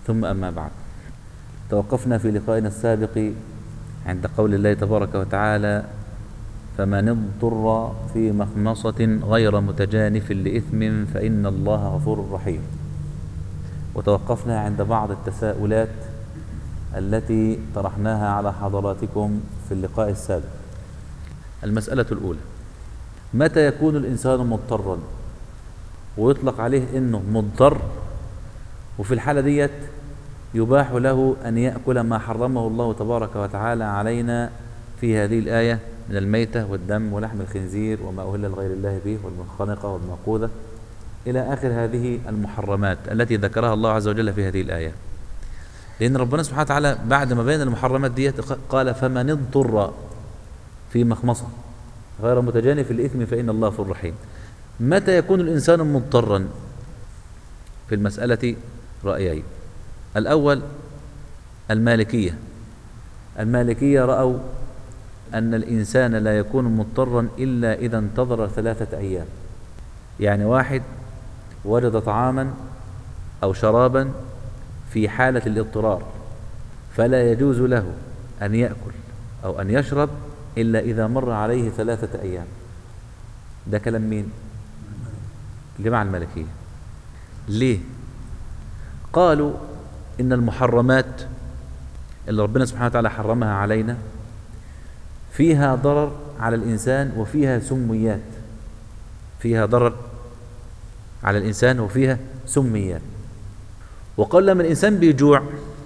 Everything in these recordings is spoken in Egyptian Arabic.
ثم أما بعد توقفنا في لقائنا السابق عند قول الله تبارك وتعالى فمن اضطر في مخمصة غير متجانف لإثم فإن الله غفور رحيم وتوقفنا عند بعض التساؤلات التي طرحناها على حضراتكم في اللقاء السابق المسألة الأولى متى يكون الإنسان مضطرا ويطلق عليه أنه مضطر وفي الحالة ديت يباح له أن يأكل ما حرمه الله تبارك وتعالى علينا في هذه الآية من الميتة والدم ولحم الخنزير وما أهل لغير الله به والمنخنقة والموقوذة إلى آخر هذه المحرمات التي ذكرها الله عز وجل في هذه الآية لأن ربنا سبحانه وتعالى بعد ما بين المحرمات ديت قال فمن اضطر في مخمصة غير متجانف الإثم فإن الله غفور رحيم متى يكون الإنسان مضطرا في المسألة رأيين الأول المالكية المالكية رأوا أن الإنسان لا يكون مضطرا إلا إذا انتظر ثلاثة أيام يعني واحد وجد طعاما أو شرابا في حالة الاضطرار فلا يجوز له أن يأكل أو أن يشرب إلا إذا مر عليه ثلاثة أيام ده كلام مين؟ جماعة الملكية ليه؟ قالوا إن المحرمات اللي ربنا سبحانه وتعالى حرمها علينا فيها ضرر على الإنسان وفيها سميات فيها ضرر على الإنسان وفيها سميات وقال لما الإنسان بيجوع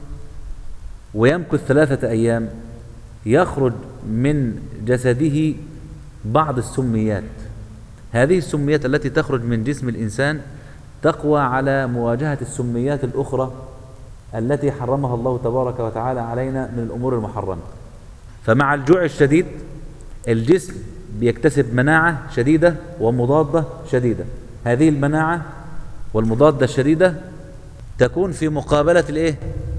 ويمكث ثلاثة أيام يخرج من جسده بعض السميات هذه السميات التي تخرج من جسم الإنسان تقوى على مواجهة السميات الأخرى التي حرمها الله تبارك وتعالى علينا من الأمور المحرمة فمع الجوع الشديد الجسم بيكتسب مناعة شديدة ومضادة شديدة هذه المناعة والمضادة الشديدة تكون في مقابلة الايه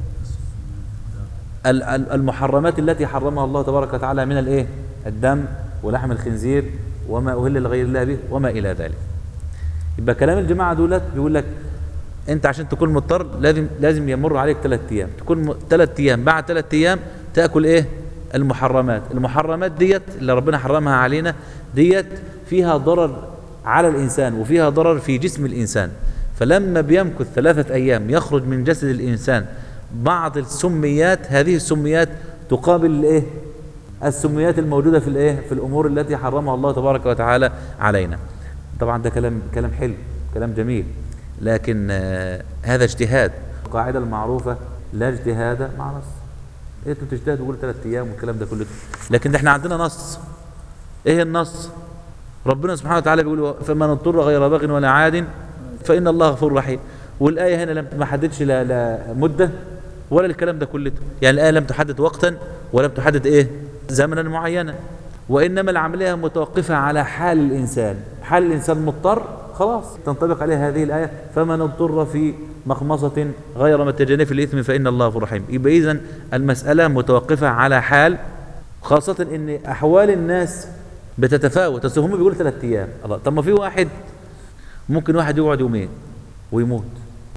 المحرمات التي حرمها الله تبارك وتعالى من الايه الدم ولحم الخنزير وما أهل لغير الله به وما إلى ذلك يبقى كلام الجماعة دولت بيقول لك انت عشان تكون مضطر لازم لازم يمر عليك ثلاث ايام تكون ثلاث ايام بعد ثلاث ايام تاكل ايه المحرمات المحرمات ديت اللي ربنا حرمها علينا ديت فيها ضرر على الانسان وفيها ضرر في جسم الانسان فلما بيمكث ثلاثة أيام يخرج من جسد الإنسان بعض السميات هذه السميات تقابل الإيه؟ السميات الموجودة في الإيه؟ في الأمور التي حرمها الله تبارك وتعالى علينا طبعا ده كلام كلام حلو كلام جميل لكن آه هذا اجتهاد القاعدة المعروفة لا اجتهاد مع نص انتوا تجتهدوا تقولوا ثلاث ايام والكلام ده كله لكن ده احنا عندنا نص ايه النص ربنا سبحانه وتعالى بيقول فمن اضطر غير باغ ولا عاد فإن الله غفور رحيم والآية هنا لم ما حددش لا, لا مدة ولا الكلام ده كله يعني الآية لم تحدد وقتا ولم تحدد إيه زمنا معينا وإنما العملية متوقفة على حال الإنسان حال الإنسان مضطر خلاص تنطبق عليه هذه الآية فمن اضطر في مخمصة غير متجانف الإثم فإن الله غفور رحيم يبقى إذن المسألة متوقفة على حال خاصة إن أحوال الناس بتتفاوت أصل هم بيقولوا ثلاث أيام الله طب ما في واحد ممكن واحد يقعد يومين ويموت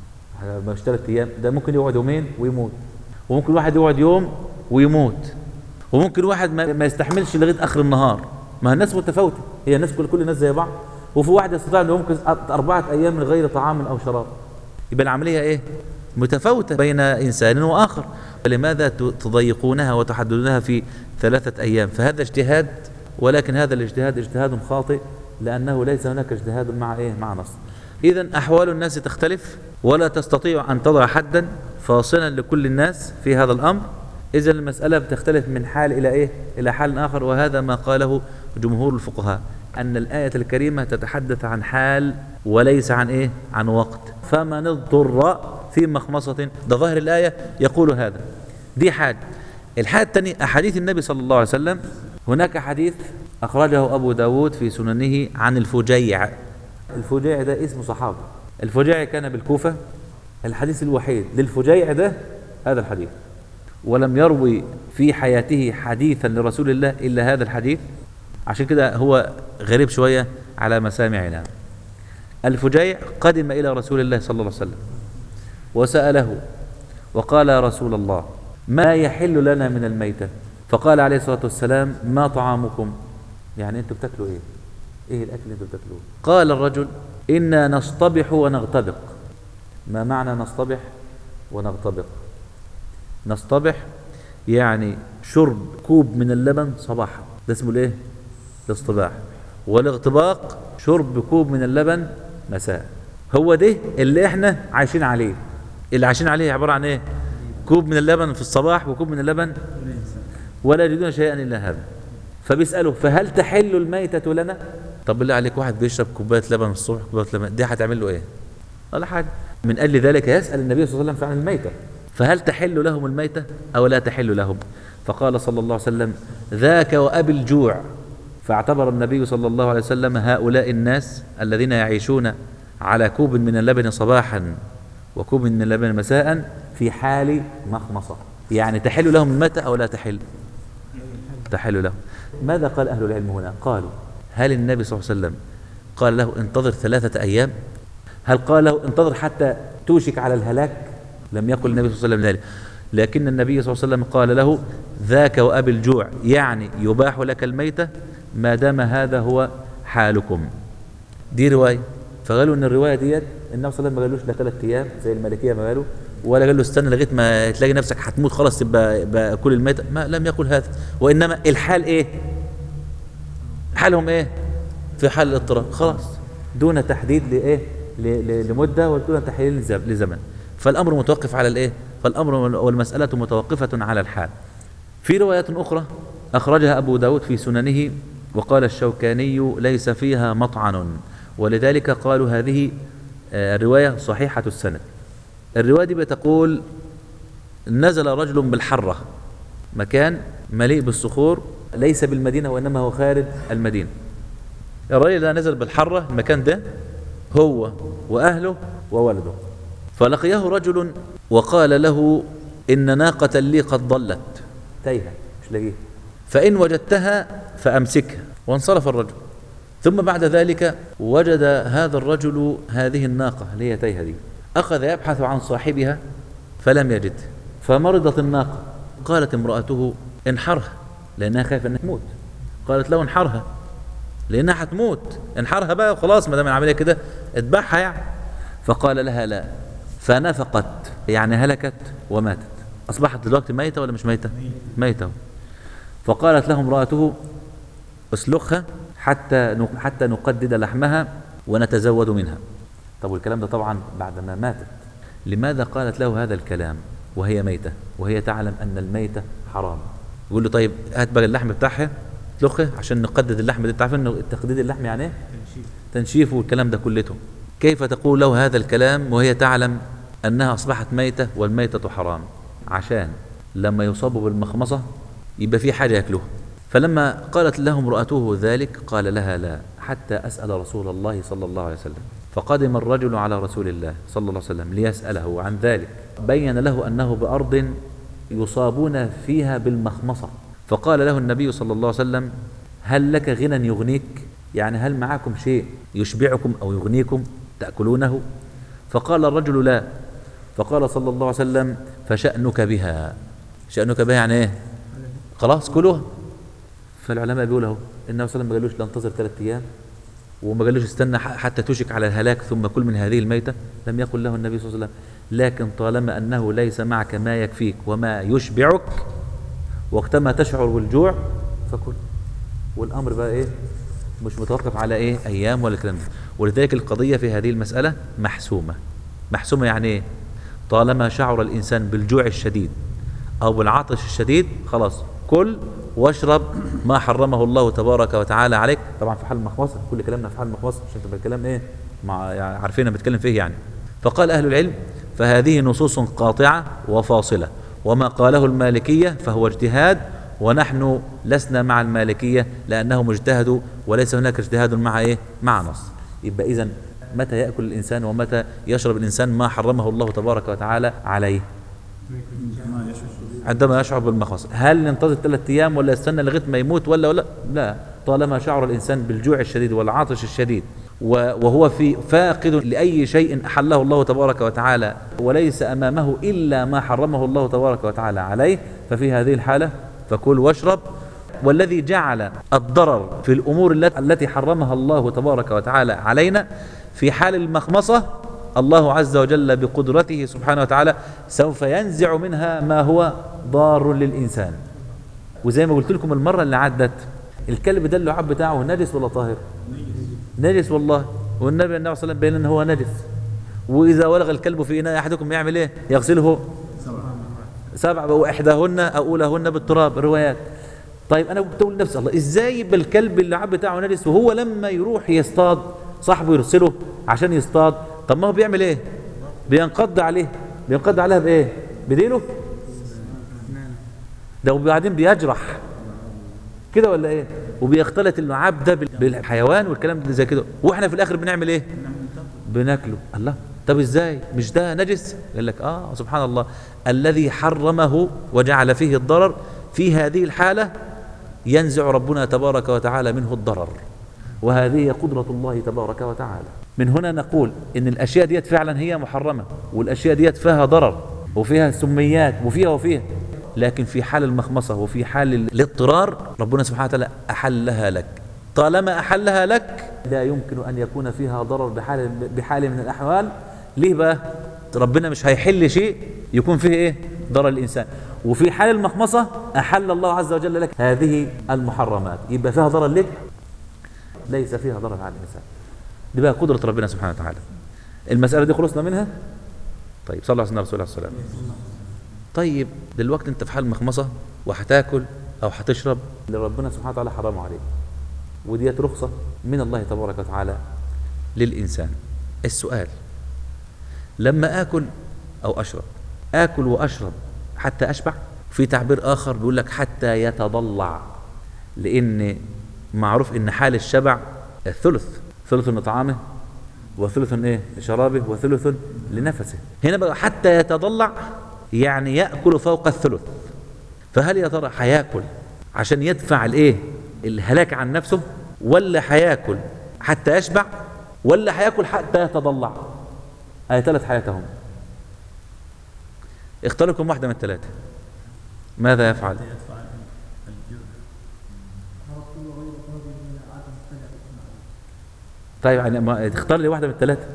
مش ثلاث ايام ده ممكن يقعد يومين ويموت وممكن واحد يقعد يوم ويموت وممكن واحد ما يستحملش لغايه اخر النهار ما الناس متفاوته هي الناس كل كل الناس زي بعض وفي واحد يستطيع انه يمكن اربعه ايام من غير طعام او شراب يبقى العمليه ايه متفاوته بين انسان واخر فلماذا تضيقونها وتحددونها في ثلاثه ايام فهذا اجتهاد ولكن هذا الاجتهاد اجتهاد خاطئ لأنه ليس هناك اجتهاد مع إيه مع نص إذا أحوال الناس تختلف ولا تستطيع أن تضع حدا فاصلا لكل الناس في هذا الأمر إذا المسألة بتختلف من حال إلى إيه إلى حال آخر وهذا ما قاله جمهور الفقهاء أن الآية الكريمة تتحدث عن حال وليس عن إيه عن وقت فمن اضطر في مخمصة ده ظاهر الآية يقول هذا دي حاجة الحاجة الثانية أحاديث النبي صلى الله عليه وسلم هناك حديث أخرجه أبو داود في سننه عن الفجيع الفجيع ده اسم صحابي الفجيع كان بالكوفة الحديث الوحيد للفجيع ده هذا الحديث ولم يروي في حياته حديثا لرسول الله إلا هذا الحديث عشان كده هو غريب شوية على مسامعنا الفجيع قدم إلى رسول الله صلى الله عليه وسلم وسأله وقال يا رسول الله ما يحل لنا من الميتة فقال عليه الصلاة والسلام ما طعامكم يعني انتوا بتاكلوا ايه ايه الاكل اللي انتوا بتاكلوه قال الرجل انا نصطبح ونغتبق ما معنى نصطبح ونغتبق نصطبح يعني شرب كوب من اللبن صباحا ده اسمه الايه الاصطباح والاغتباق شرب كوب من اللبن مساء هو ده اللي احنا عايشين عليه اللي عايشين عليه عبارة عن ايه كوب من اللبن في الصباح وكوب من اللبن ولا يريدون شيئا الا هذا فبيسأله فهل تحل الميتة لنا طب بالله عليك واحد بيشرب كوباية لبن الصبح كوباية لبن دي هتعمل له ايه ولا حاجة من أجل ذلك يسأل النبي صلى الله عليه وسلم عن الميتة فهل تحل لهم الميتة أو لا تحل لهم فقال صلى الله عليه وسلم ذاك وأبي الجوع فاعتبر النبي صلى الله عليه وسلم هؤلاء الناس الذين يعيشون على كوب من اللبن صباحا وكوب من اللبن مساء في حال مخمصة يعني تحل لهم الميتة أو لا تحل تحل لهم ماذا قال أهل العلم هنا قالوا هل النبي صلى الله عليه وسلم قال له انتظر ثلاثة أيام هل قال له انتظر حتى توشك على الهلاك لم يقل النبي صلى الله عليه وسلم ذلك لكن النبي صلى الله عليه وسلم قال له ذاك وأبي الجوع يعني يباح لك الميتة ما دام هذا هو حالكم دي رواية فقالوا ان الرواية ديت النبي صلى الله عليه وسلم ما قالوش لا ثلاث ايام زي الملكية ما قالوا ولا قال له استنى لغايه ما تلاقي نفسك هتموت خلاص تبقى يبقى كل الميتة ما لم يقل هذا وانما الحال ايه حالهم ايه في حال الاضطراب خلاص دون تحديد لايه ل- ل- لمده ودون تحديد لزم- لزمن فالامر متوقف على الايه فالامر والمساله متوقفه على الحال في روايات اخرى اخرجها ابو داود في سننه وقال الشوكاني ليس فيها مطعن ولذلك قالوا هذه آه، الروايه صحيحه السند الروايه دي بتقول نزل رجل بالحره مكان مليء بالصخور ليس بالمدينه وانما هو خارج المدينه الرجل ده نزل بالحرة المكان ده هو وأهله وولده فلقيه رجل وقال له إن ناقة لي قد ضلت تايهة مش لاقيها فإن وجدتها فأمسكها وانصرف الرجل ثم بعد ذلك وجد هذا الرجل هذه الناقة اللي هي تايهة دي أخذ يبحث عن صاحبها فلم يجد فمرضت الناقة قالت امرأته انحرها لأنها خايفة أنها تموت قالت له انحرها لانها هتموت انحرها بقى وخلاص ما دام العمليه كده اذبحها يعني فقال لها لا فنفقت يعني هلكت وماتت اصبحت دلوقتي ميته ولا مش ميته ميته فقالت له امراته اسلخها حتى نق- حتى نقدد لحمها ونتزود منها طب والكلام ده طبعا بعد ما ماتت لماذا قالت له هذا الكلام وهي ميته وهي تعلم ان الميته حرام يقول له طيب هات بقى اللحم بتاعها اطلقه عشان نقدد اللحم ده انت عارف ان تقديد اللحم يعني ايه تنشيفه والكلام ده كلته كيف تقول له هذا الكلام وهي تعلم انها اصبحت ميته والميته حرام عشان لما يصابوا بالمخمصه يبقى في حاجه ياكلوها فلما قالت له امراته ذلك قال لها لا حتى اسال رسول الله صلى الله عليه وسلم فقدم الرجل على رسول الله صلى الله عليه وسلم ليساله عن ذلك بين له انه بارض يصابون فيها بالمخمصه فقال له النبي صلى الله عليه وسلم هل لك غنى يغنيك يعني هل معكم شيء يشبعكم او يغنيكم تاكلونه فقال الرجل لا فقال صلى الله عليه وسلم فشانك بها شانك بها يعني ايه خلاص كلوها فالعلماء بيقولوا اهو النبي صلى الله عليه وسلم ما قالوش لا انتظر ثلاث ايام وما قالوش استنى ح- حتى تشك على الهلاك ثم كل من هذه الميتة لم يقل له النبي صلى الله عليه وسلم لكن طالما أنه ليس معك ما يكفيك وما يشبعك وقتما تشعر بالجوع فكل والأمر بقى إيه مش متوقف على إيه أيام ولا الكلام ده ولذلك القضية في هذه المسألة محسومة محسومة يعني إيه طالما شعر الإنسان بالجوع الشديد أو بالعطش الشديد خلاص كل واشرب ما حرمه الله تبارك وتعالى عليك طبعا في حال المخمصة كل كلامنا في حال المخمصة عشان تبقى الكلام ايه مع يعني عارفين أنا بتكلم فيه يعني فقال أهل العلم فهذه نصوص قاطعة وفاصلة وما قاله المالكية فهو اجتهاد ونحن لسنا مع المالكية لأنهم اجتهدوا وليس هناك اجتهاد مع ايه مع نص يبقى إذا متى يأكل الإنسان ومتى يشرب الإنسان ما حرمه الله تبارك وتعالى عليه عندما يشعر بالمخمصة هل ننتظر ثلاثة أيام ولا يستنى لغاية ما يموت ولا ولا لا طالما شعر الإنسان بالجوع الشديد والعطش الشديد وهو في فاقد لأي شيء أحله الله تبارك وتعالى وليس أمامه إلا ما حرمه الله تبارك وتعالى عليه ففي هذه الحالة فكل واشرب والذي جعل الضرر في الأمور التي حرمها الله تبارك وتعالى علينا في حال المخمصة الله عز وجل بقدرته سبحانه وتعالى سوف ينزع منها ما هو ضار للإنسان وزي ما قلت لكم المرة اللي عدت الكلب ده اللعاب بتاعه نجس ولا طاهر نجس والله والنبي النبي صلى الله عليه وسلم بين ان هو نجس واذا ولغ الكلب في اناء احدكم يعمل ايه يغسله سبع واحداهن او اولاهن بالتراب روايات طيب انا بقول لنفسي الله ازاي يبقى الكلب اللعاب بتاعه نجس وهو لما يروح يصطاد صاحبه يرسله عشان يصطاد طب ما هو بيعمل ايه بينقض عليه بينقض عليها بايه بديله ده وبعدين بيجرح كده ولا ايه وبيختلط اللعاب ده بالحيوان والكلام ده زي كده واحنا في الاخر بنعمل ايه بناكله الله طب ازاي مش ده نجس قال لك اه سبحان الله الذي حرمه وجعل فيه الضرر في هذه الحالة ينزع ربنا تبارك وتعالى منه الضرر وهذه قدرة الله تبارك وتعالى من هنا نقول ان الاشياء ديت فعلا هي محرمة والاشياء ديت فيها ضرر وفيها سميات وفيها وفيها لكن في حال المخمصة وفي حال الاضطرار ربنا سبحانه وتعالى أحلها لك طالما أحلها لك لا يمكن أن يكون فيها ضرر بحال, بحال من الأحوال ليه بقى ربنا مش هيحل شيء يكون فيه إيه ضرر الإنسان وفي حال المخمصة أحل الله عز وجل لك هذه المحرمات يبقى فيها ضرر لك ليس فيها ضرر على الإنسان دي بقى قدرة ربنا سبحانه وتعالى المسألة دي خلصنا منها طيب صلى الله عليه وسلم رسول الله طيب دلوقتي انت في حال مخمصه وهتاكل او هتشرب اللي ربنا سبحانه وتعالى حرمه عليك وديت رخصه من الله تبارك وتعالى للانسان السؤال لما اكل او اشرب اكل واشرب حتى اشبع في تعبير اخر بيقول لك حتى يتضلع لان معروف ان حال الشبع الثلث ثلث من طعامه وثلث ايه لشرابه وثلث لنفسه هنا بقى حتى يتضلع يعني يأكل فوق الثلث فهل يا ترى هياكل عشان يدفع الايه الهلاك عن نفسه ولا هياكل حتى يشبع ولا هياكل حتى يتضلع هاي ثلاث حياتهم اختار لكم واحدة من الثلاثة ماذا يفعل طيب يعني ما تختار لي واحدة من الثلاثة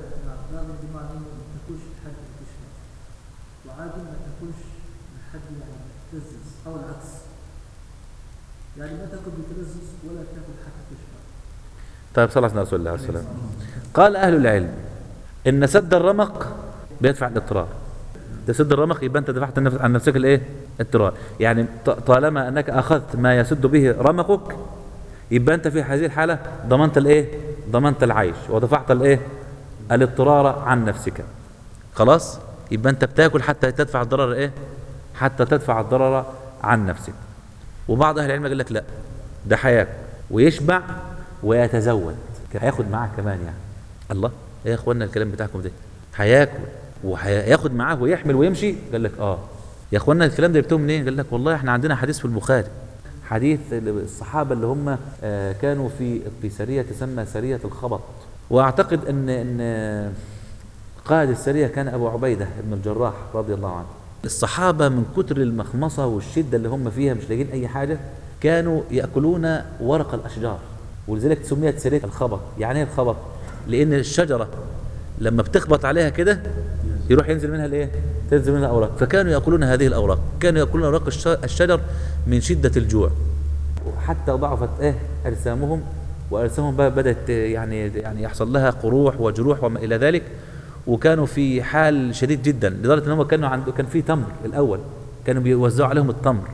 يعني ما تاكل بتلذذ ولا تاكل حتى تشبع طيب صلى الله عليه عليه وسلم قال اهل العلم ان سد الرمق بيدفع الاضطرار ده سد الرمق يبقى انت دفعت عن نفسك الايه اضطرار يعني طالما انك اخذت ما يسد به رمقك يبقى انت في هذه الحاله ضمنت الايه ضمنت العيش ودفعت الايه الاضطرار عن نفسك خلاص يبقى انت بتاكل حتى تدفع الضرر ايه حتى تدفع الضرر عن نفسك وبعض اهل العلم قال لك لا ده هياكل ويشبع ويتزود هياخد معاه كمان يعني الله ايه يا اخوانا الكلام بتاعكم ده هياكل وهياخد معاه ويحمل ويمشي قال لك اه يا اخوانا الكلام ده جبتوه منين قال لك والله احنا عندنا حديث في البخاري حديث الصحابه اللي هم آه، كانوا في في سريه تسمى سريه الخبط واعتقد ان ان قائد السريه كان ابو عبيده بن الجراح رضي الله عنه الصحابة من كتر المخمصة والشدة اللي هم فيها مش لاقيين أي حاجة كانوا يأكلون ورق الأشجار ولذلك سميت سرية الخبط يعني ايه الخبط لأن الشجرة لما بتخبط عليها كده يروح ينزل منها الايه تنزل منها أوراق فكانوا يأكلون هذه الأوراق كانوا يأكلون أوراق الشجر من شدة الجوع حتى ضعفت ايه أجسامهم وأجسامهم بدأت يعني يعني يحصل لها قروح وجروح وما إلى ذلك وكانوا في حال شديد جدا لدرجه ان هم كانوا عنده كان في تمر الاول كانوا بيوزعوا عليهم التمر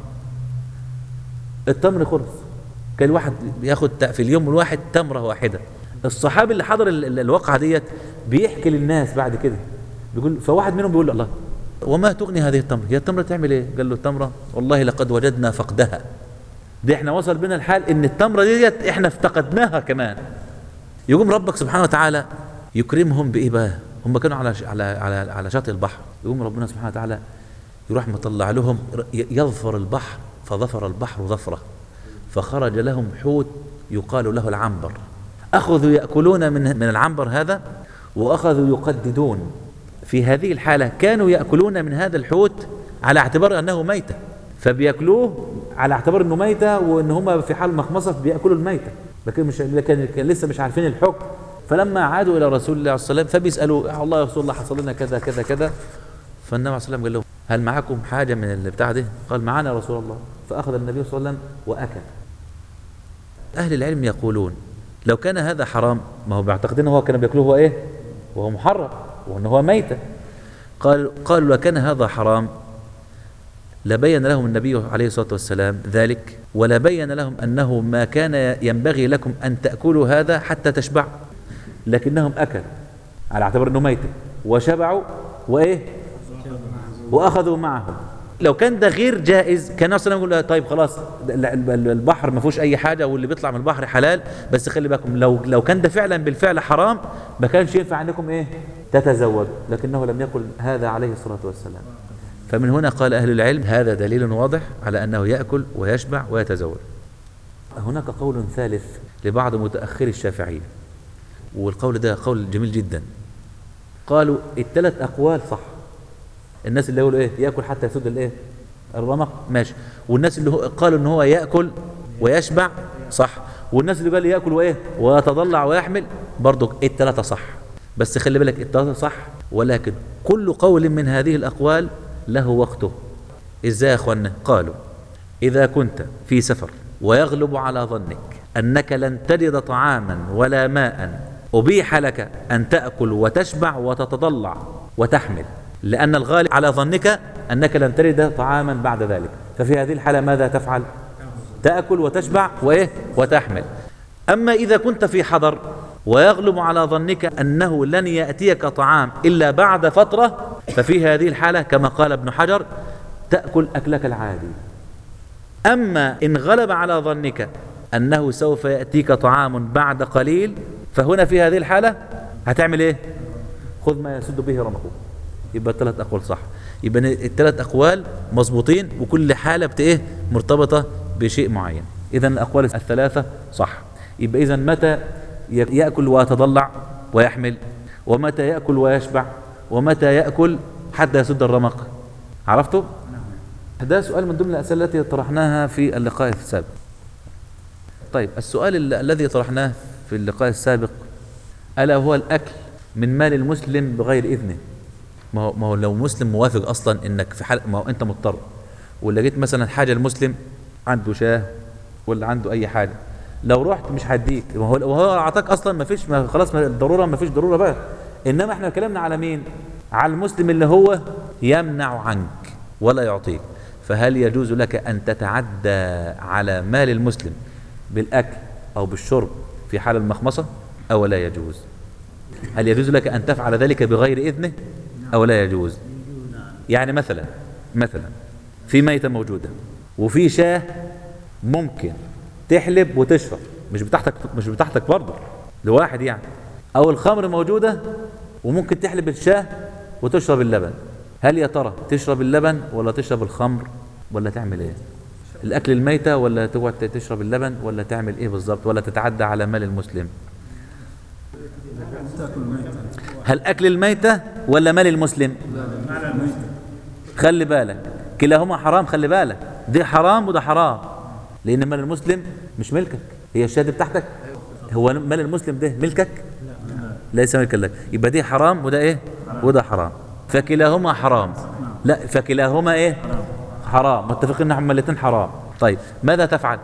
التمر خلص كان الواحد بياخد في اليوم الواحد تمره واحده الصحابي اللي حضر الواقعه ديت بيحكي للناس بعد كده بيقول فواحد منهم بيقول له الله وما تغني هذه التمره هي التمره تعمل ايه قال له التمره والله لقد وجدنا فقدها دي احنا وصل بنا الحال ان التمره ديت احنا افتقدناها كمان يقوم ربك سبحانه وتعالى يكرمهم بايه بقى هم كانوا على على على على شاطئ البحر يقوم ربنا سبحانه وتعالى يروح مطلع لهم يظفر البحر فظفر البحر ظفره فخرج لهم حوت يقال له العنبر أخذوا يأكلون من من العنبر هذا وأخذوا يقددون في هذه الحالة كانوا يأكلون من هذا الحوت على اعتبار أنه ميتة فبياكلوه على اعتبار أنه ميتة وأن هم في حال مخمصة بيأكلوا الميتة لكن مش لكن كان لسه مش عارفين الحكم فلما عادوا إلى رسول الله صلى الله عليه وسلم فبيسألوا "يا الله يا رسول الله حصل لنا كذا كذا كذا فالنبي عليه الصلاة والسلام قال لهم هل معكم حاجة من البتاع دي؟ قال معنا يا رسول الله فأخذ النبي صلى الله عليه وسلم وأكل أهل العلم يقولون لو كان هذا حرام ما هو بيعتقدين هو كانوا بياكلوه هو إيه؟ وهو محرم وأن هو ميتة قال قالوا لو كان هذا حرام لبين لهم النبي عليه الصلاة والسلام ذلك ولبين لهم أنه ما كان ينبغي لكم أن تأكلوا هذا حتى تشبعوا لكنهم أكلوا على اعتبار أنه ميتة وشبعوا وإيه وأخذوا معهم لو كان ده غير جائز كان النبي صلى الله عليه وسلم يقول طيب خلاص ال- ال- البحر ما فيهوش اي حاجه واللي بيطلع من البحر حلال بس خلي بالكم لو لو كان ده فعلا بالفعل حرام ما كانش ينفع انكم ايه تتزوجوا لكنه لم يقل هذا عليه الصلاه والسلام فمن هنا قال اهل العلم هذا دليل واضح على انه ياكل ويشبع ويتزوج هناك قول ثالث لبعض متاخري الشافعيه والقول ده قول جميل جدا قالوا الثلاث اقوال صح الناس اللي يقولوا ايه ياكل حتى يسد الايه الرمق ماشي والناس اللي هو قالوا ان هو ياكل ويشبع صح والناس اللي قال ياكل وايه ويتضلع ويحمل برضو الثلاثه صح بس خلي بالك الثلاثه صح ولكن كل قول من هذه الاقوال له وقته ازاي يا اخوانا قالوا اذا كنت في سفر ويغلب على ظنك انك لن تجد طعاما ولا ماء ابيح لك ان تاكل وتشبع وتتضلع وتحمل لأن الغالب على ظنك أنك لن تجد طعاما بعد ذلك ففي هذه الحالة ماذا تفعل تأكل وتشبع وإيه وتحمل أما إذا كنت في حضر ويغلب على ظنك أنه لن يأتيك طعام إلا بعد فترة ففي هذه الحالة كما قال ابن حجر تأكل أكلك العادي أما إن غلب على ظنك أنه سوف يأتيك طعام بعد قليل فهنا في هذه الحالة هتعمل إيه خذ ما يسد به رمقه يبقى الثلاث اقوال صح يبقى الثلاث اقوال مظبوطين وكل حاله بت ايه مرتبطه بشيء معين اذا الاقوال الثلاثه صح يبقى اذا متى ياكل ويتضلع ويحمل ومتى ياكل ويشبع ومتى ياكل حتى يسد الرمق عرفتوا ده سؤال من ضمن الاسئله التي طرحناها في اللقاء السابق طيب السؤال ال- الذي طرحناه في اللقاء السابق الا هو الاكل من مال المسلم بغير اذنه ما هو ما هو لو مسلم موافق اصلا انك في حال ما هو انت مضطر ولا جيت مثلا حاجه المسلم عنده شاه ولا عنده اي حاجه لو رحت مش هديك ما هو وهو اعطاك اصلا ما فيش ما خلاص ما الضروره ما فيش ضروره بقى انما احنا كلامنا على مين على المسلم اللي هو يمنع عنك ولا يعطيك فهل يجوز لك ان تتعدى على مال المسلم بالاكل او بالشرب في حال المخمصه او لا يجوز هل يجوز لك ان تفعل ذلك بغير اذنه او لا يجوز يعني مثلا مثلا في ميتة موجودة وفي شاه ممكن تحلب وتشرب مش بتاعتك مش بتاعتك برضه لواحد يعني او الخمر موجودة وممكن تحلب الشاه وتشرب اللبن هل يا ترى تشرب اللبن ولا تشرب الخمر ولا تعمل ايه الاكل الميتة ولا تقعد تشرب اللبن ولا تعمل ايه بالظبط ولا تتعدى على مال المسلم هل اكل الميتة ولا مال المسلم خلي بالك كلاهما حرام خلي بالك ده حرام وده حرام لان مال المسلم مش ملكك هي الشهاده بتاعتك هو مال المسلم ده ملكك ليس ملكا لك يبقى دي حرام وده ايه وده حرام فكلاهما حرام لا فكلاهما ايه حرام متفقين ان هما الاثنين حرام طيب ماذا تفعل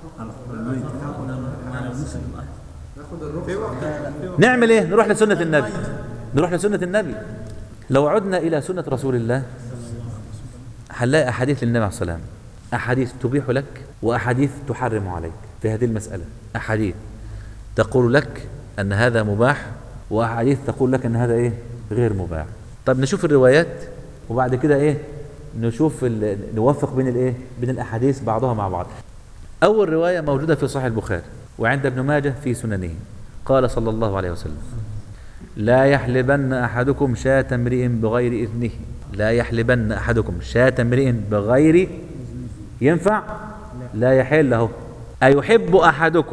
نعمل ايه نروح لسنة النبي نروح لسنة النبي لو عدنا الى سنة رسول الله هنلاقي احاديث للنبي عليه الصلاة والسلام احاديث تبيح لك واحاديث تحرم عليك في هذه المسألة احاديث تقول لك ان هذا مباح واحاديث تقول لك ان هذا ايه غير مباح طب نشوف الروايات وبعد كده ايه نشوف ال- نوفق بين الايه بين الاحاديث بعضها مع بعض اول روايه موجوده في صحيح البخاري وعند ابن ماجه في سننه قال صلى الله عليه وسلم لا يحلبن احدكم شاة امرئ بغير اذنه لا يحلبن احدكم شاة امرئ بغير ينفع لا يحل له ايحب احدكم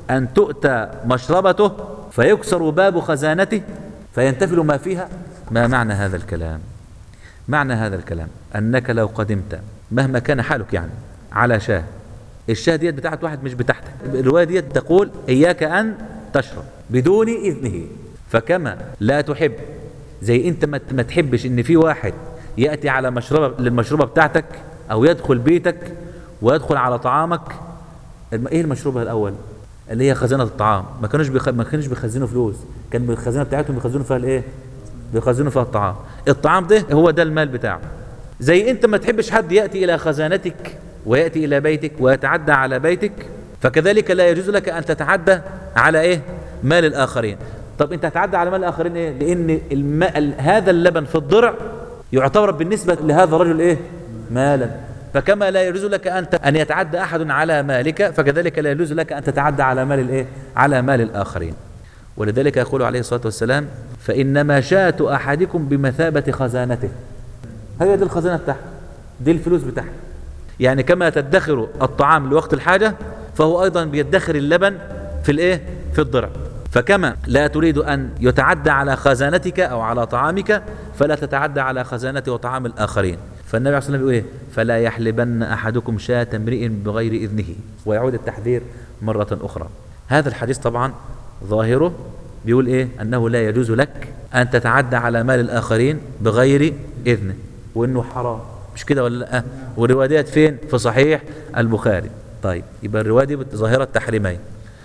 أن تؤتى مشربته فيكسر باب خزانته فينتفل ما فيها ما معنى هذا الكلام معنى هذا الكلام أنك لو قدمت مهما كان حالك يعني على شاه الشاه ديت بتاعت واحد مش بتاعتك الرواية ديت تقول إياك أن تشرب بدون إذنه فكما لا تحب زي انت ما ما تحبش ان في واحد ياتي على مشربه للمشروبه بتاعتك او يدخل بيتك ويدخل على طعامك الم- ايه المشروبه الاول اللي هي خزانه الطعام ما كانوش بيخ... ما كانوش بيخزنوا فلوس كان الخزانه بتاعتهم بيخزنوا فيها الايه بيخزنوا فيها الطعام الطعام ده هو ده المال بتاعه زي انت ما تحبش حد ياتي الى خزانتك وياتي الى بيتك ويتعدى على بيتك فكذلك لا يجوز لك ان تتعدى على ايه مال الاخرين طب انت هتعدى على مال الاخرين ايه لان الماء ال- هذا اللبن في الضرع يعتبر بالنسبه لهذا الرجل ايه مالا فكما لا يجوز لك ان ت- ان يتعدى احد على مالك فكذلك لا يجوز لك ان تتعدى على مال الايه على مال الاخرين ولذلك يقول عليه الصلاه والسلام فانما شاة احدكم بمثابه خزانته هي دي الخزانه بتاعته دي الفلوس بتاعته يعني كما تدخر الطعام لوقت الحاجه فهو ايضا بيدخر اللبن في الايه في الضرع فكما لا تريد ان يتعدى على خزانتك او على طعامك فلا تتعدى على خزانه وطعام الاخرين فالنبي عليه الصلاه والسلام بيقول ايه فلا يحلبن احدكم شاة امرئ بغير اذنه ويعود التحذير مره اخرى هذا الحديث طبعا ظاهره بيقول ايه انه لا يجوز لك ان تتعدى على مال الاخرين بغير اذنه وانه حرام مش كده ولا لا والروايه ديت فين في صحيح البخاري طيب يبقى الروايه دي ظاهره تحريمين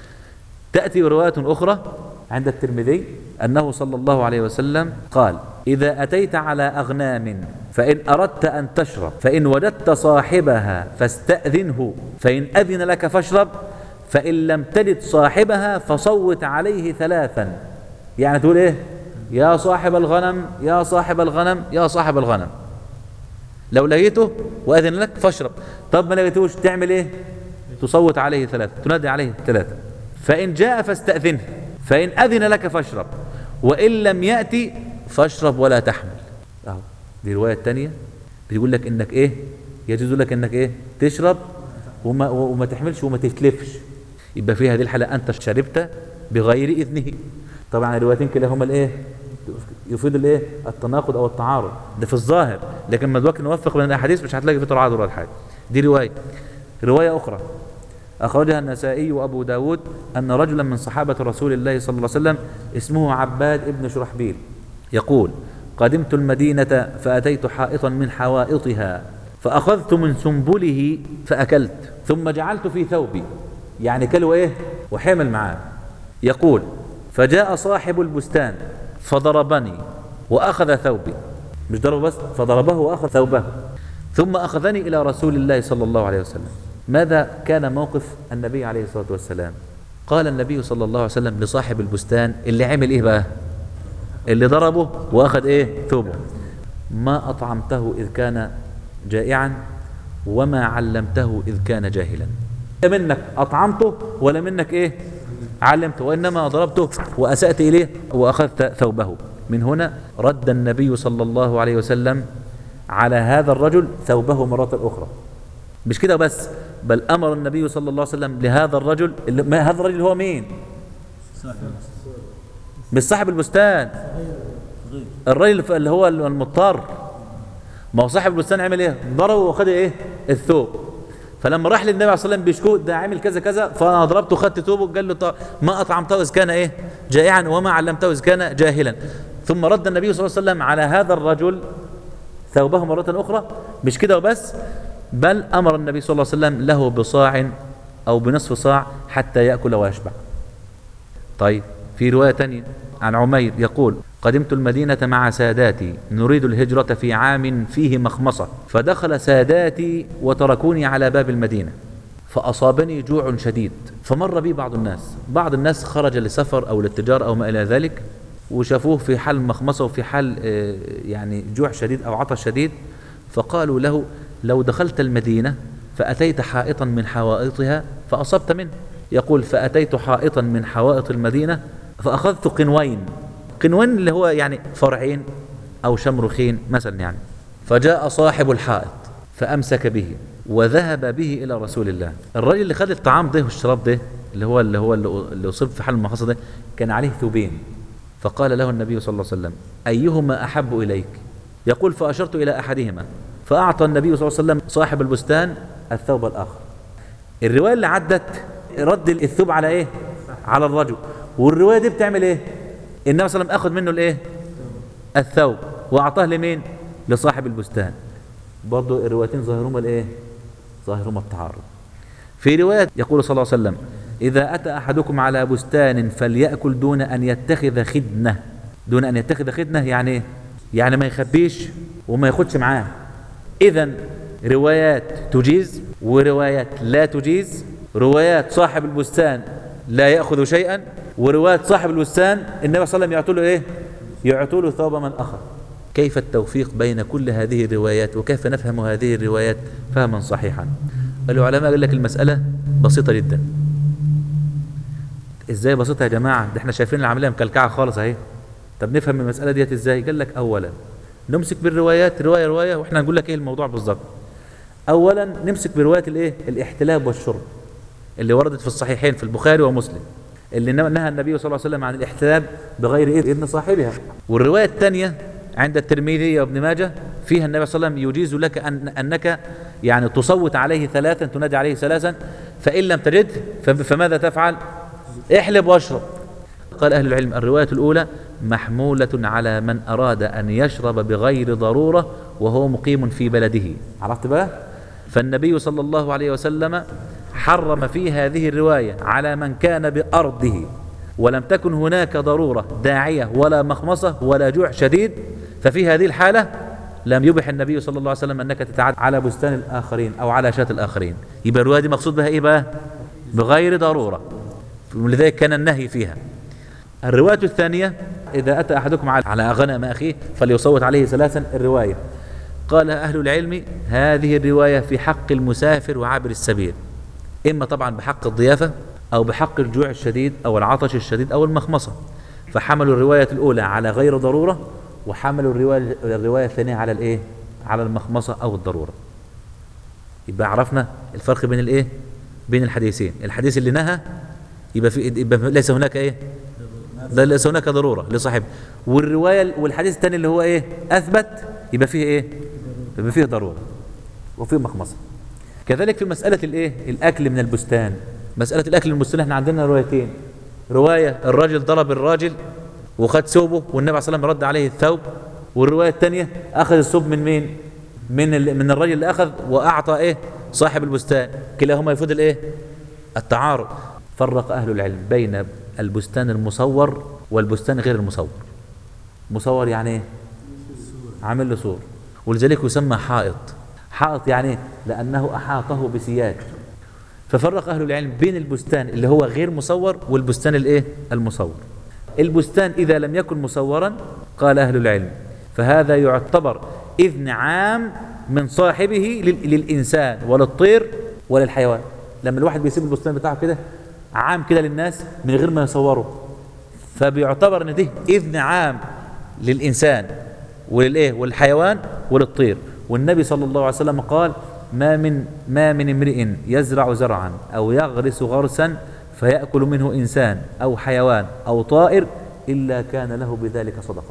تأتي رواية أخرى عند الترمذي أنه صلى الله عليه وسلم قال إذا أتيت على أغنام فإن أردت أن تشرب فإن وجدت صاحبها فاستأذنه فإن أذن لك فاشرب فإن لم تجد صاحبها فصوت عليه ثلاثا يعني تقول إيه يا صاحب الغنم يا صاحب الغنم يا صاحب الغنم لو لقيته وأذن لك فاشرب طب ما لقيتوش تعمل إيه تصوت عليه ثلاثة تنادي عليه ثلاثة فإن جاء فاستأذنه فإن أذن لك فاشرب وإن لم يأتي فاشرب ولا تحمل أهو دي الرواية الثانية بيقول لك إنك إيه يجوز لك إنك إيه تشرب وما, وما تحملش وما تتلفش يبقى في هذه الحالة أنت شربت بغير إذنه طبعا الروايتين كلاهما الإيه يفيد الايه التناقض او التعارض ده في الظاهر لكن لما دلوقتي نوفق بين الاحاديث مش هتلاقي في تعارض ولا حاجه دي روايه روايه اخرى أخرجها النسائي وأبو داود أن رجلا من صحابة رسول الله صلى الله عليه وسلم اسمه عباد ابن شرحبيل يقول قدمت المدينة فأتيت حائطا من حوائطها فأخذت من سنبله فأكلت ثم جعلت في ثوبي يعني كلوا إيه وحمل معاه يقول فجاء صاحب البستان فضربني وأخذ ثوبي مش ضربه بس فضربه وأخذ ثوبه ثم أخذني إلى رسول الله صلى الله عليه وسلم ماذا كان موقف النبي عليه الصلاة والسلام قال النبي صلى الله عليه وسلم لصاحب البستان اللي عمل ايه بقى اللي ضربه واخذ ايه ثوبه ما اطعمته اذ كان جائعا وما علمته اذ كان جاهلا لا منك اطعمته ولا منك ايه علمته وانما ضربته واسات اليه واخذت ثوبه من هنا رد النبي صلى الله عليه وسلم على هذا الرجل ثوبه مرة أخرى مش كده بس بل أمر النبي صلى الله عليه وسلم لهذا الرجل اللي ما هذا الرجل هو مين مش صاحب البستان الرجل اللي هو المضطر ما هو صاحب البستان عمل ايه ضربه واخد ايه الثوب فلما راح للنبي عليه الصلاه والسلام بيشكو ده عامل كذا كذا فانا ضربته خدت ثوبه قال له طب ما اطعمته اذ كان ايه جائعا وما علمته اذ كان جاهلا ثم رد النبي صلى الله عليه وسلم على هذا الرجل ثوبه مرة أخرى مش كده وبس بل أمر النبي صلى الله عليه وسلم له بصاع أو بنصف صاع حتى يأكل ويشبع طيب في رواية تانية عن عمير يقول قدمت المدينة مع ساداتي نريد الهجرة في عام فيه مخمصة فدخل ساداتي وتركوني على باب المدينة فأصابني جوع شديد فمر بي بعض الناس بعض الناس خرج لسفر أو للتجارة أو ما إلى ذلك وشافوه في حال مخمصة وفي حال يعني جوع شديد أو عطش شديد فقالوا له لو دخلت المدينة فأتيت حائطا من حوائطها فأصبت منه يقول فأتيت حائطا من حوائط المدينة فأخذت قنوين قنوين اللي هو يعني فرعين أو شمرخين مثلا يعني فجاء صاحب الحائط فأمسك به وذهب به إلى رسول الله الرجل اللي خد الطعام ده والشراب ده اللي هو اللي هو اللي اصيب في حال المخاصه ده كان عليه ثوبين فقال له النبي صلى الله عليه وسلم ايهما احب اليك يقول فاشرت الى احدهما فاعطى النبي صلى الله عليه وسلم صاحب البستان الثوب الاخر الروايه اللي عدت رد الثوب على ايه على الرجل والروايه دي بتعمل ايه النبي صلى الله عليه وسلم اخذ منه الايه الثوب واعطاه لمين لصاحب البستان برضه الروايتين ظاهرهما الايه ظاهرهما التعارض في روايه يقول صلى الله عليه وسلم اذا اتى احدكم على بستان فليأكل دون ان يتخذ خدنه دون ان يتخذ خدنه يعني ايه يعني ما يخبيش وما ياخدش معاه اذا روايات تجيز وروايات لا تجيز روايات صاحب البستان لا ياخذ شيئا وروايات صاحب البستان النبي صلى الله عليه وسلم يعطوا له ايه يعطوا له ثوب من اخذ كيف التوفيق بين كل هذه الروايات وكيف نفهم هذه الروايات فهما صحيحا العلماء قال لك المسألة بسيطة جدا ازاي بسيطة يا جماعة ده احنا شايفين العملية مكلكعة خالص اهي طب نفهم المسألة ديت ازاي قال لك اولا نمسك بالروايات رواية رواية واحنا نقول لك ايه الموضوع بالظبط اولا نمسك برواية الايه الاحتلاب والشرب اللي وردت في الصحيحين في البخاري ومسلم اللي نهى النبي صلى الله عليه وسلم عن الاحتلاب بغير اذن صاحبها والرواية الثانية عند الترمذي وابن ماجه فيها النبي صلى الله عليه وسلم يجيز لك أن أنك يعني تصوت عليه ثلاثا تنادي عليه ثلاثا فإن لم تجد فماذا تفعل احلب واشرب قال أهل العلم الرواية الأولى محمولة على من أراد أن يشرب بغير ضرورة وهو مقيم في بلده عرفت بقى فالنبي صلى الله عليه وسلم حرم في هذه الرواية على من كان بأرضه ولم تكن هناك ضرورة داعية ولا مخمصة ولا جوع شديد ففي هذه الحالة لم يبح النبي صلى الله عليه وسلم أنك تتعدى على بستان الآخرين أو على شاة الآخرين يبقى الرواية دي مقصود بها إيه بقى بغير ضرورة ولذلك كان النهي فيها الرواية الثانية إذا أتى أحدكم على غنم أخيه فليصوت عليه ثلاثا الرواية قال أهل العلم هذه الرواية في حق المسافر وعابر السبيل إما طبعا بحق الضيافة أو بحق الجوع الشديد أو العطش الشديد أو المخمصة فحملوا الرواية الأولى على غير ضرورة وحملوا الرواية, الرواية الثانية على الإيه؟ على المخمصة أو الضرورة يبقى عرفنا الفرق بين الإيه؟ بين الحديثين الحديث اللي نهى يبقى, في يبقى ليس هناك إيه؟ ليس هناك ضرورة لصاحب والرواية والحديث الثاني اللي هو إيه؟ أثبت يبقى فيه إيه؟ يبقى فيه ضرورة وفيه مخمصة كذلك في مسألة الإيه؟ الأكل من البستان مسألة الأكل المستنى احنا عندنا روايتين رواية الراجل ضرب الراجل وخد ثوبه والنبي عليه الصلاة والسلام رد عليه الثوب والرواية الثانية أخذ الثوب من مين؟ من من الراجل اللي أخذ وأعطى إيه؟ صاحب البستان كلاهما يفيد الإيه؟ التعارض فرق أهل العلم بين البستان المصور والبستان غير المصور مصور يعني إيه؟ عامل له صور ولذلك يسمى حائط حائط يعني إيه؟ لأنه أحاطه بسياج ففرق أهل العلم بين البستان اللي هو غير مصور والبستان الايه المصور البستان إذا لم يكن مصورا قال أهل العلم فهذا يعتبر إذن عام من صاحبه للإنسان وللطير وللحيوان لما الواحد بيسيب البستان بتاعه كده عام كده للناس من غير ما يصوره فبيعتبر ان ده إذن عام للإنسان وللإيه والحيوان وللطير والنبي صلى الله عليه وسلم قال ما من ما من امرئ يزرع زرعا او يغرس غرسا فيأكل منه انسان او حيوان او طائر الا كان له بذلك صدقه.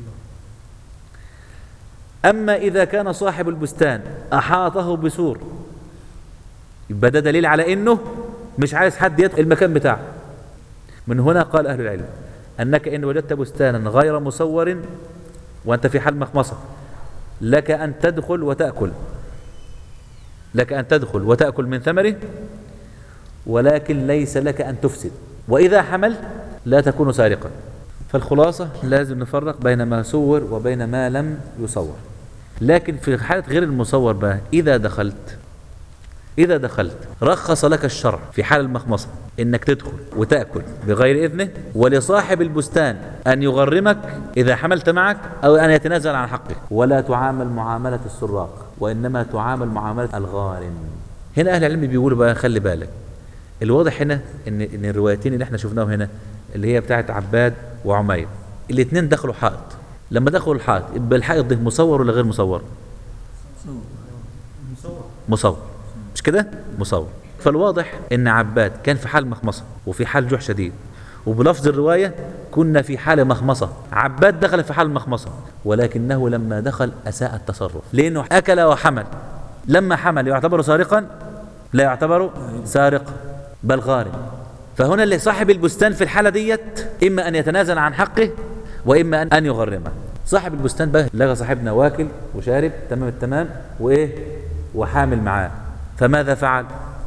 اما اذا كان صاحب البستان احاطه بسور يبقى ده دليل على انه مش عايز حد يدخل المكان بتاعه. من هنا قال اهل العلم انك ان وجدت بستانا غير مصور وانت في حال مخمصه لك ان تدخل وتأكل لك أن تدخل وتأكل من ثمره ولكن ليس لك أن تفسد وإذا حملت لا تكون سارقا فالخلاصة لازم نفرق بين ما صور وبين ما لم يصور لكن في حالة غير المصور بقى إذا دخلت إذا دخلت رخص لك الشرع في حال المخمصة إنك تدخل وتأكل بغير إذنه ولصاحب البستان أن يغرمك إذا حملت معك أو أن يتنازل عن حقك ولا تعامل معاملة السراق وإنما تعامل معاملة الغارم هنا أهل العلم بيقولوا بقى خلي بالك الواضح هنا إن إن الروايتين اللي احنا شفناهم هنا اللي هي بتاعت عباد وعمير الاثنين دخلوا حائط لما دخلوا الحائط يبقى الحائط ده مصور ولا غير مصور؟ مصور مصور مش كده مصور فالواضح ان عباد كان في حال مخمصه وفي حال جوع شديد وبلفظ الرواية كنا في حال مخمصة عباد دخل في حال مخمصة ولكنه لما دخل أساء التصرف لأنه أكل وحمل لما حمل يعتبر سارقا لا يعتبر سارق بل غارم فهنا اللي صاحب البستان في الحالة ديت إما أن يتنازل عن حقه وإما أن يغرمه صاحب البستان بقى لقى صاحبنا واكل وشارب تمام التمام وإيه وحامل معاه فماذا فعل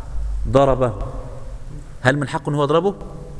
ضربه هل من حقه هو يضربه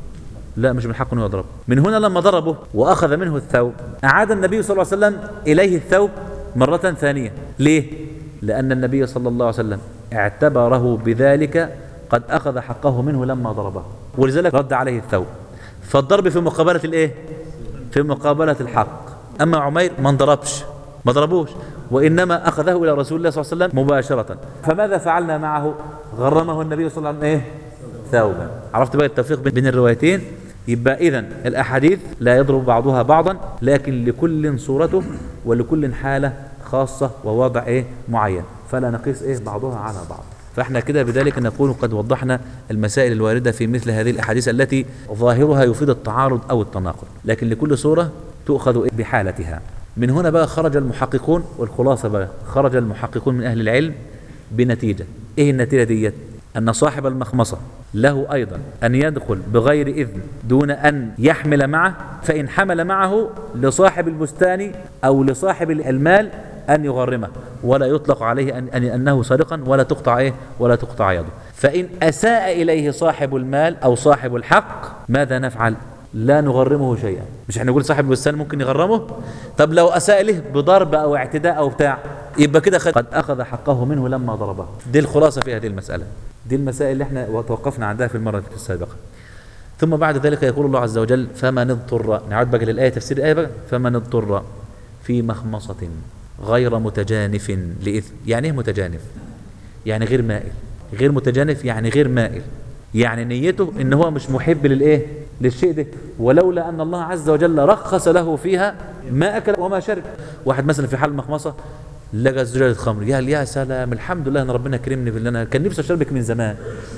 لا مش من حقه انه يضربه من هنا لما ضربه واخذ منه الثوب اعاد النبي صلى الله عليه وسلم اليه الثوب مره ثانيه ليه لان النبي صلى الله عليه وسلم اعتبره بذلك قد اخذ حقه منه لما ضربه ولذلك رد عليه الثوب فالضرب في مقابله الايه في مقابله الحق اما عمير ما انضربش ما ضربوش وانما اخذه الى رسول الله صلى الله عليه وسلم مباشره فماذا فعلنا معه غرمه النبي صلى الله عليه وسلم ايه ثوبا عرفت بقى التوفيق بين الروايتين يبقى اذا الاحاديث لا يضرب بعضها بعضا لكن لكل صورته ولكل حاله خاصه ووضع ايه معين فلا نقيس ايه بعضها على بعض فاحنا كده بذلك نكون قد وضحنا المسائل الوارده في مثل هذه الاحاديث التي ظاهرها يفيد التعارض او التناقض لكن لكل صوره تؤخذ بحالتها من هنا بقى خرج المحققون والخلاصه بقى خرج المحققون من اهل العلم بنتيجه ايه النتيجه ديت أن صاحب المخمصة له أيضا أن يدخل بغير إذن دون أن يحمل معه فإن حمل معه لصاحب البستان أو لصاحب المال أن يغرمه ولا يطلق عليه أن أن أنه سرقا ولا تقطع إيه ولا تقطع يده فإن أساء إليه صاحب المال أو صاحب الحق ماذا نفعل لا نغرمه شيئا مش احنا نقول صاحب البستان ممكن يغرمه طب لو اساء له بضرب او اعتداء او بتاع يبقى كده خد قد اخذ حقه منه لما ضربه دي الخلاصه في هذه المساله دي المسائل اللي احنا توقفنا عندها في المره السابقه ثم بعد ذلك يقول الله عز وجل فمن اضطر نعود بقى للايه تفسير الايه بقى فمن اضطر في مخمصه غير متجانف لاثم يعني ايه متجانف يعني غير مائل غير متجانف يعني غير مائل يعني نيته ان هو مش محب للايه للشيء ده ولولا ان الله عز وجل رخص له فيها ما اكل وما شرب واحد مثلا في حال مخمصه لقى زجاجه خمر قال يا سلام الحمد لله ان ربنا كرمني باللي انا كان نفسي اشربك من زمان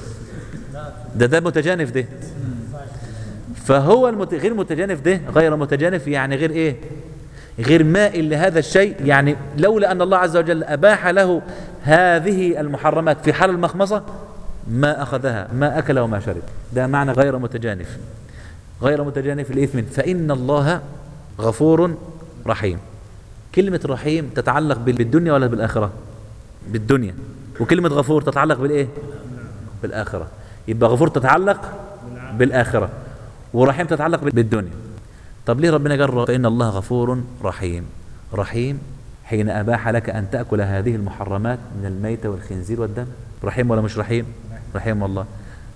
ده ده متجانف ده فهو المت... غير متجانف ده غير متجانف يعني غير ايه غير مائل لهذا الشيء يعني لولا ان الله عز وجل اباح له هذه المحرمات في حال المخمصه ما أخذها ما أكل وما شرب ده معنى غير متجانف غير متجانف لإثم فإن الله غفور رحيم كلمة رحيم تتعلق بالدنيا ولا بالآخرة بالدنيا وكلمة غفور تتعلق بالإيه بالآخرة يبقى غفور تتعلق بالآخرة ورحيم تتعلق بالدنيا طب ليه ربنا قال فإن الله غفور رحيم رحيم حين أباح لك أن تأكل هذه المحرمات من الميتة والخنزير والدم رحيم ولا مش رحيم رحمه الله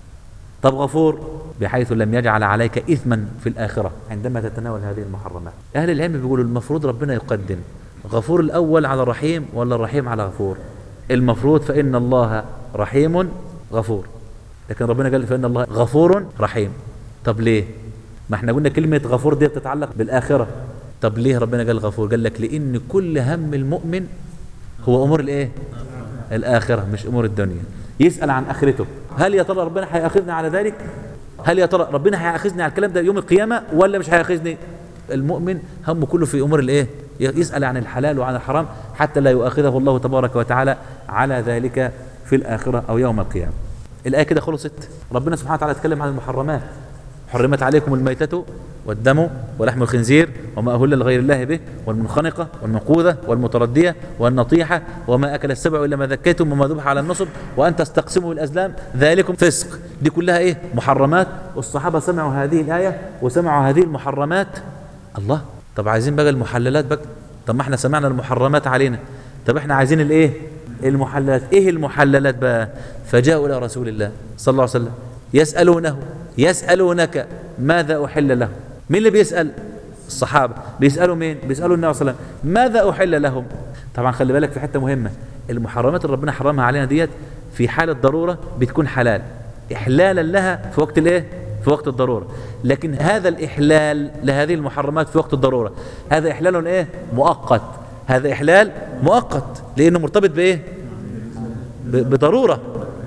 طب غفور بحيث لم يجعل عليك إثما في الآخرة عندما تتناول هذه المحرمات أهل العلم بيقولوا المفروض ربنا يقدم غفور الأول على رحيم ولا الرحيم على غفور المفروض فإن الله رحيم غفور لكن ربنا قال فإن الله غفور رحيم طب ليه ما احنا قلنا كلمة غفور دي بتتعلق بالآخرة طب ليه ربنا قال غفور قال لك لأن كل هم المؤمن هو أمور الإيه الآخرة مش أمور الدنيا يسأل عن آخرته هل يا ترى ربنا هيأخذني على ذلك هل يا ترى ربنا هيأخذني على الكلام ده يوم القيامة ولا مش هيأخذني المؤمن همه كله في أمور الإيه يسأل عن الحلال وعن الحرام حتى لا يؤاخذه الله تبارك وتعالى على ذلك في الآخرة أو يوم القيامة الآية كده خلصت ربنا سبحانه وتعالى اتكلم عن المحرمات حرمت عليكم الميتة والدم ولحم الخنزير وما أهل لغير الله به والمنخنقة والمنقوذة والمتردية والنطيحة وما أكل السبع إلا ما ذكيتم وما ذبح على النصب وأن تستقسموا بالأزلام ذلكم فسق دي كلها إيه محرمات والصحابة سمعوا هذه الآية وسمعوا هذه المحرمات الله طب عايزين بقى المحللات بقى طب ما احنا سمعنا المحرمات علينا طب احنا عايزين الايه المحللات ايه المحللات بقى فجاءوا الى رسول الله صلى الله عليه وسلم يسألونه يسألونك ماذا أحل لهم مين اللي بيسأل الصحابة بيسألوا مين بيسألوا النبي صلى الله عليه وسلم ماذا أحل لهم طبعا خلي بالك في حتة مهمة المحرمات اللي ربنا حرمها علينا ديت في حالة ضرورة بتكون حلال إحلالا لها في وقت الايه في وقت الضرورة لكن هذا الإحلال لهذه المحرمات في وقت الضرورة هذا إحلال ايه مؤقت هذا إحلال مؤقت لأنه مرتبط بإيه بضرورة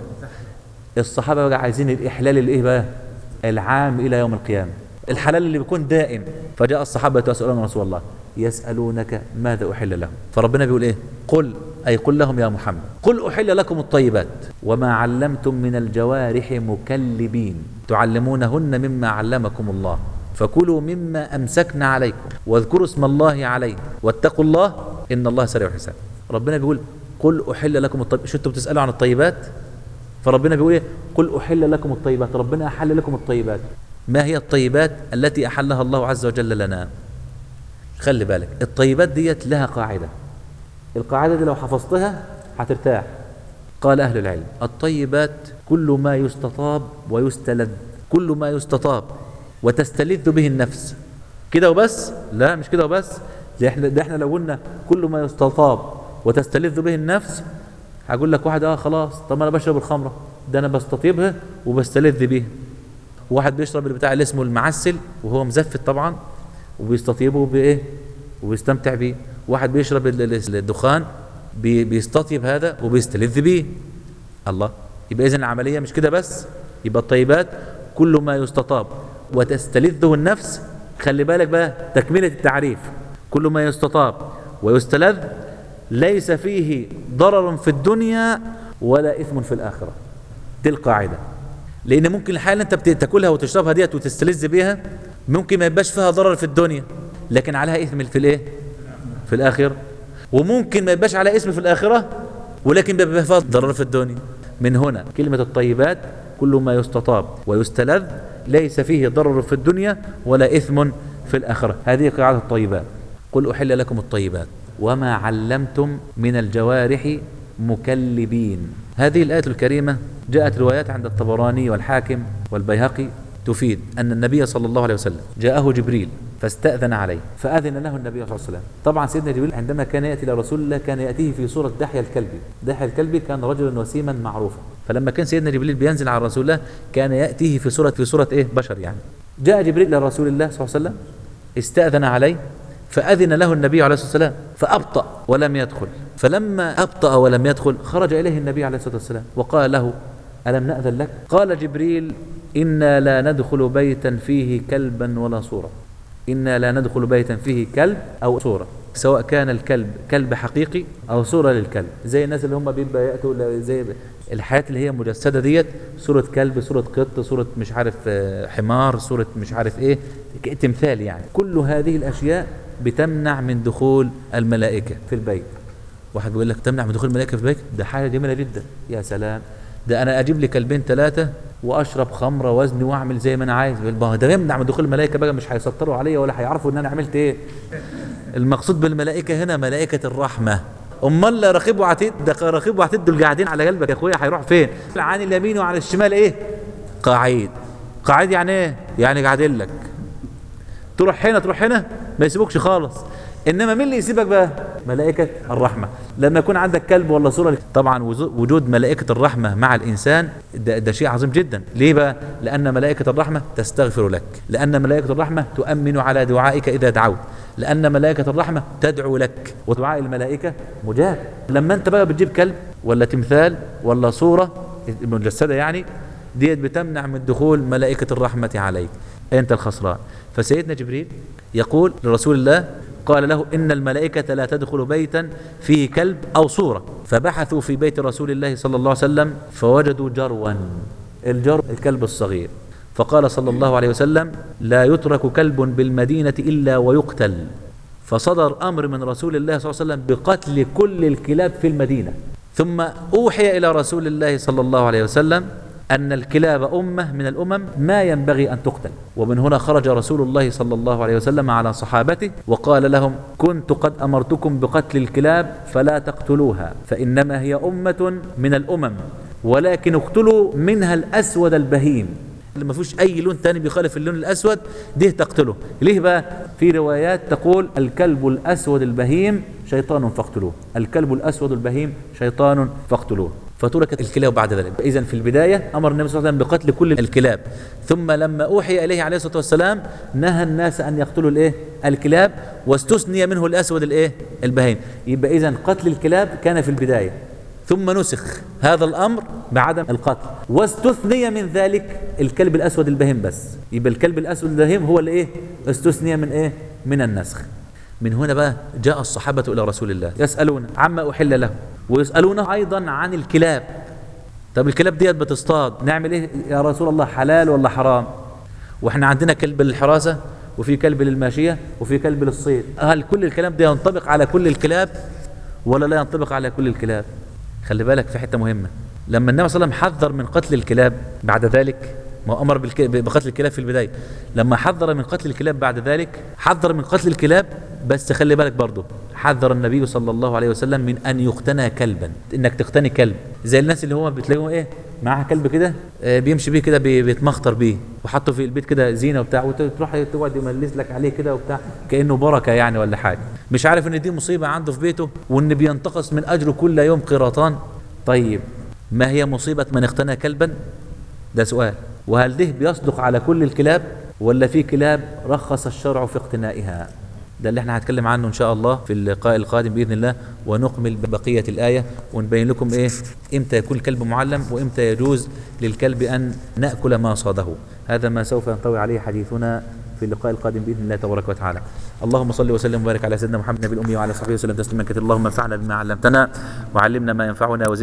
الصحابة بقى عايزين الإحلال الإيه بقى العام إلى يوم القيامة الحلال اللي بيكون دائم فجاء الصحابة يسألون رسول الله يسألونك ماذا أحل لهم فربنا بيقول إيه قل أي قل لهم يا محمد قل أحل لكم الطيبات وما علمتم من الجوارح مكلبين تعلمونهن مما علمكم الله فكلوا مما أمسكنا عليكم واذكروا اسم الله عليه واتقوا الله إن الله سريع الحساب ربنا بيقول قل أحل لكم الطيبات شو انتوا بتسألوا عن الطيبات فربنا بيقول ايه قل أحل لكم الطيبات ربنا أحل لكم الطيبات ما هي الطيبات التي أحلها الله عز وجل لنا خلي بالك الطيبات ديت لها قاعدة القاعدة دي لو حفظتها هترتاح قال أهل العلم الطيبات كل ما يستطاب ويستلذ كل ما يستطاب وتستلذ به النفس كده وبس لا مش كده وبس ده احنا ده احنا لو قلنا كل ما يستطاب وتستلذ به النفس هقول لك واحد اه خلاص طب انا بشرب الخمره ده انا بستطيبها وبستلذ بيها واحد بيشرب البتاع اللي اسمه المعسل وهو مزفت طبعا وبيستطيبه بايه وبيستمتع بيه واحد بيشرب ال- ال- الدخان بي- بيستطيب هذا وبيستلذ بيه الله يبقى اذا العمليه مش كده بس يبقى الطيبات كل ما يستطاب وتستلذه النفس خلي بالك بقى تكمله التعريف كل ما يستطاب ويستلذ ليس فيه ضرر في الدنيا ولا اثم في الاخره دي القاعده لان ممكن الحاجه اللي انت بت- تاكلها وتشربها ديت وتستلذ بيها ممكن ما يبقاش فيها ضرر في الدنيا لكن عليها اثم في الايه في الاخره وممكن ما يبقاش عليها اسم في الاخره ولكن بيبقى فيها ضرر في الدنيا من هنا كلمه الطيبات كل ما يستطاب ويستلذ ليس فيه ضرر في الدنيا ولا اثم في الاخره هذه قاعده الطيبات قل احل لكم الطيبات وما علمتم من الجوارح مكلبين هذه الآية الكريمة جاءت روايات عند الطبراني والحاكم والبيهقي تفيد أن النبي صلى الله عليه وسلم جاءه جبريل فاستأذن عليه فأذن له النبي صلى الله عليه وسلم طبعا سيدنا جبريل عندما كان يأتي إلى رسول الله كان يأتيه في صورة دحية الكلبي دحية الكلبي كان رجلا وسيما معروفا فلما كان سيدنا جبريل بينزل على رسول الله كان يأتيه في صورة في صورة إيه بشر يعني جاء جبريل إلى رسول الله صلى الله عليه وسلم استأذن عليه فأذن له النبي عليه الصلاة والسلام فأبطأ ولم يدخل فلما أبطأ ولم يدخل خرج إليه النبي عليه الصلاة والسلام وقال له ألم نأذن لك قال جبريل إنا لا ندخل بيتا فيه كلبا ولا صورة إنا لا ندخل بيتا فيه كلب أو صورة سواء كان الكلب كلب حقيقي أو صورة للكلب زي الناس اللي هم بيبقى يأتوا ل- زي الحياة اللي هي مجسدة ديت صورة كلب صورة قط صورة مش عارف آه، حمار صورة مش عارف ايه ك- تمثال يعني كل هذه الأشياء بتمنع من دخول الملائكة في البيت واحد بيقول لك تمنع من دخول الملائكة في البيت ده حاجة جميلة جدا يا سلام ده أنا أجيب لي كلبين ثلاثة وأشرب خمرة وزني وأعمل زي ما أنا عايز ما هو ده يمنع من دخول الملائكة بقى مش هيسطروا عليا ولا هيعرفوا إن أنا عملت إيه المقصود بالملائكة هنا ملائكة الرحمة امال رقيب وعتيد ده رقيب وعتيد دول قاعدين على قلبك يا اخويا هيروح فين عن اليمين وعن الشمال ايه قاعد قاعد يعني ايه يعني قاعدين لك تروح هنا تروح هنا ما يسيبوكش خالص انما مين اللي يسيبك بقى ملائكه الرحمه لما يكون عندك كلب ولا صوره طبعا وزو- وجود ملائكه الرحمه مع الانسان ده, ده شيء عظيم جدا ليه بقى لان ملائكه الرحمه تستغفر لك لان ملائكه الرحمه تؤمن على دعائك اذا دعوت لان ملائكه الرحمه تدعو لك ودعاء الملائكه مجاب لما انت بقى بتجيب كلب ولا تمثال ولا صوره مجسده يعني ديت بتمنع من دخول ملائكة الرحمة عليك أنت الخسران فسيدنا جبريل يقول لرسول الله قال له إن الملائكة لا تدخل بيتا فيه كلب أو صورة فبحثوا في بيت رسول الله صلى الله عليه وسلم فوجدوا جروا الجر الكلب الصغير فقال صلى الله عليه وسلم لا يترك كلب بالمدينة إلا ويقتل فصدر أمر من رسول الله صلى الله عليه وسلم بقتل كل الكلاب في المدينة ثم أوحي إلى رسول الله صلى الله عليه وسلم أن الكلاب أمة من الأمم ما ينبغي أن تقتل ومن هنا خرج رسول الله صلى الله عليه وسلم على صحابته وقال لهم كنت قد أمرتكم بقتل الكلاب فلا تقتلوها فإنما هي أمة من الأمم ولكن اقتلوا منها الأسود البهيم اللي ما فيهوش اي لون تاني بيخالف اللون الاسود ده تقتله ليه بقى في روايات تقول الكلب الاسود البهيم شيطان فاقتلوه الكلب الاسود البهيم شيطان فاقتلوه فتركت الكلاب بعد ذلك اذا في البدايه امر النبي صلى الله عليه وسلم بقتل كل الكلاب ثم لما اوحي اليه عليه الصلاه والسلام نهى الناس ان يقتلوا الايه الكلاب واستثني منه الاسود الايه البهيم يبقى اذا قتل الكلاب كان في البدايه ثم نسخ هذا الامر بعدم القتل واستثني من ذلك الكلب الاسود البهيم بس يبقى الكلب الاسود البهيم هو اللي ايه استثني من ايه من النسخ من هنا بقى جاء الصحابة إلى رسول الله يسألون عما أحل له ويسألونه أيضا عن الكلاب طب الكلاب ديت بتصطاد نعمل ايه يا رسول الله حلال ولا حرام واحنا عندنا كلب للحراسة وفي كلب للماشية وفي كلب للصيد هل كل الكلام ده ينطبق على كل الكلاب ولا لا ينطبق على كل الكلاب خلي بالك في حتة مهمة لما النبي صلى الله عليه وسلم حذر من قتل الكلاب بعد ذلك ما هو امر بالك- بقتل الكلاب في البدايه لما حذر من قتل الكلاب بعد ذلك حذر من قتل الكلاب بس خلي بالك برضه حذر النبي صلى الله عليه وسلم من ان يقتنى كلبا انك تقتني كلب زي الناس اللي هو بتلاقيهم ايه معاها كلب كده آه، بيمشي بيه كده بي- بيتمخطر بيه وحطه في البيت كده زينه وبتاع وتروح تقعد يملس لك عليه كده وبتاع كانه بركه يعني ولا حاجه مش عارف ان دي مصيبه عنده في بيته وان بينتقص من اجره كل يوم قيراطان طيب ما هي مصيبه من اقتنى كلبا ده سؤال وهل ده بيصدق على كل الكلاب ولا في كلاب رخص الشرع في اقتنائها ده اللي احنا هنتكلم عنه ان شاء الله في اللقاء القادم باذن الله ونكمل بقيه الايه ونبين لكم ايه امتى يكون الكلب معلم وامتى يجوز للكلب ان ناكل ما صاده هذا ما سوف ينطوي عليه حديثنا في اللقاء القادم باذن الله تبارك وتعالى اللهم صل وسلم وبارك على سيدنا محمد النبي الامي وعلى صحبه وسلم تسليما كثيرا اللهم انفعنا بما علمتنا وعلمنا ما ينفعنا وزدنا